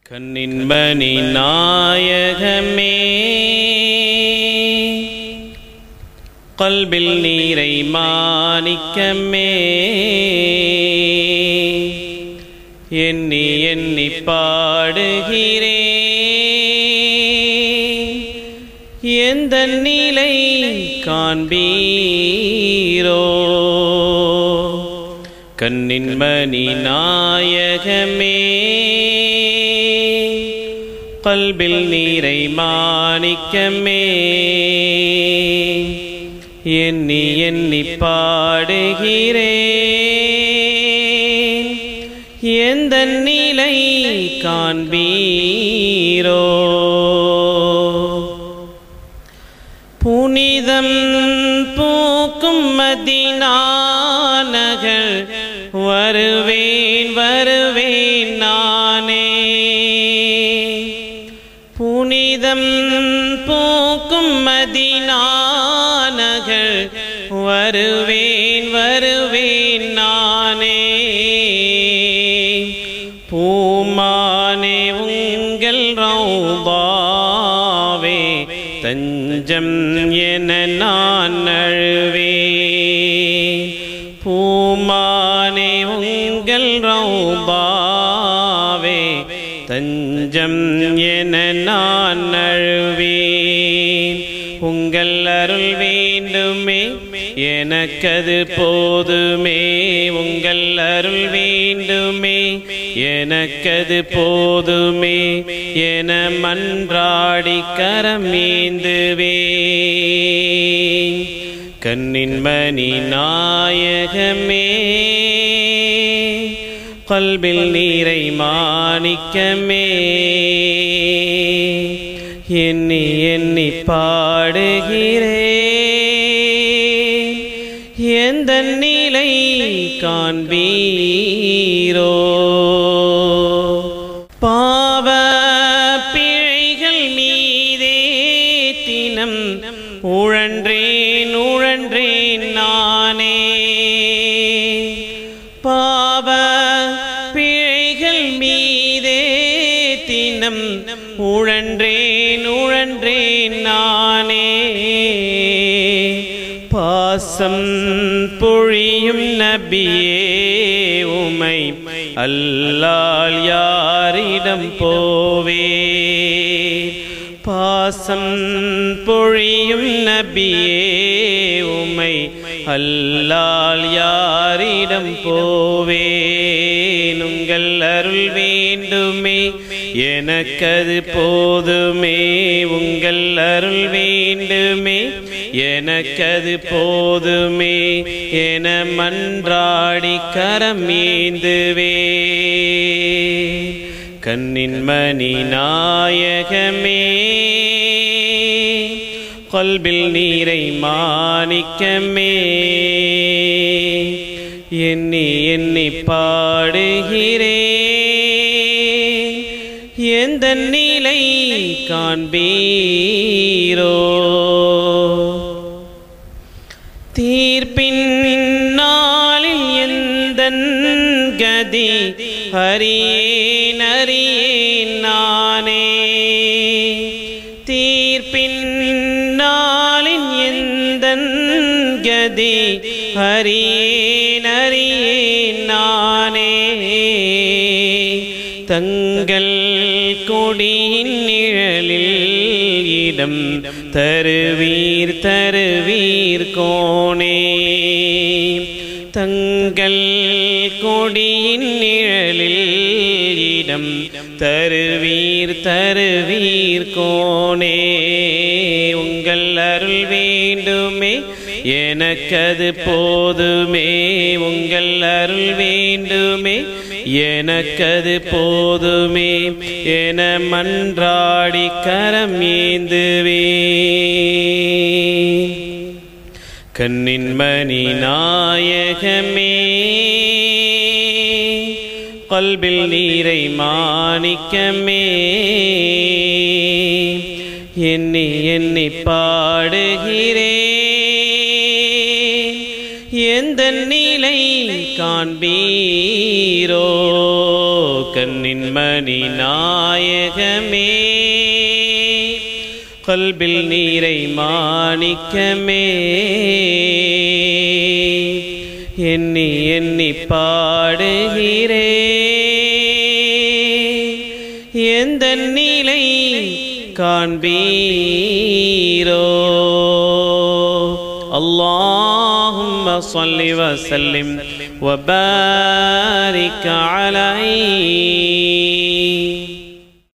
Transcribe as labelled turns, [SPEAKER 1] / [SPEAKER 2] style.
[SPEAKER 1] கண்ணின்பனி நாயகமே கல்பில் நீரை மாணிக்கமே எண்ணி எண்ணி பாடுகிறேன் எந்த நிலை காண்பீரோ கண்ணின்மணி நாயகமே கல்பில் நீரை மாணிக்கமே எண்ணி எண்ணி பாடுகிறேன் எந்த நிலை காண்பீரோ புனிதம் பூக்கும் மதினானகள் வருவேன் வருவேன் நானே புனிதம் பூக்கும் மதினானகள் வருவேன் வருவேன் நானே பூமானே உங்கள் ரௌபாவே தஞ்சம் என நான் அழுவேன் பூமானே உங்கள் ரௌபாவே தஞ்சம் என நான் அழுவேன் உங்கள் அருள் வேண்டுமே எனக்கது போதுமே உங்கள் அருள் வேண்டுமே எனக்கது போதுமே என மன்றாடி கரமேந்துவே கண்ணின் மணி நாயகமே கல்பில் நீரை மாணிக்கமே எண்ணி எண்ணி பாடுகிறேன் எந்த நிலை காண்பீரோ பாவ பிழைகள் மீதே தினம் உழன்றேன் உழன்றேன் நானே பாவ பிழைகள் மீதே தினம் உழன்றேன் உழன்றேன் நானே பாசம் பொழியும் நபியே உமை அல்லால் யாரிடம் போவே பாசம் பொழியும் நபியே உமை அல்லால் யாரிடம் போவேன் உங்கள் அருள் வேண்டுமே எனக்கது போதுமே உங்கள் அருள் வேண்டுமே எனக்கது போதுமே என மன்றாடி கரம் ஏந்துவே கண்ணின் மணி நாயகமே கொல்பில் நீரை மாணிக்கமே எண்ணி எண்ணி பாடுகிறேன் எந்த நிலை காண்பீரோ தீர்ப்பின் நாளில் எந்த கதி ஹரியேன் அறியேன் நானே தீர்ப்பின் நாளின் எந்த கதி ஹரியேன் அறியேன் நானே தங்கள் கொடியின் நிழலில் இடம் தருவீர் தருவீர் கோணே தங்கள் கொடியின் நிழலில் இடம் தருவீர் தருவீர் கோணே உங்கள் அருள் வேண்டுமே எனக்கது போதுமே உங்கள் அருள் வேண்டுமே எனக்கது போதுமே என மன்றாடி கரம் ஏந்துவே கண்ணின் மணி நாயகமே கல்பில் நீரை மாணிக்கமே எண்ணி எண்ணி பாடுகிறேன் எந்த நிலை காண்பீரோ கண்ணின் மணி நாயகமே கல்பில் நீரை மாணிக்கமே எண்ணி எண்ணி பாடுகிறே எந்த நிலை காண்பீரோ اللهم صل وسلم وبارك عليه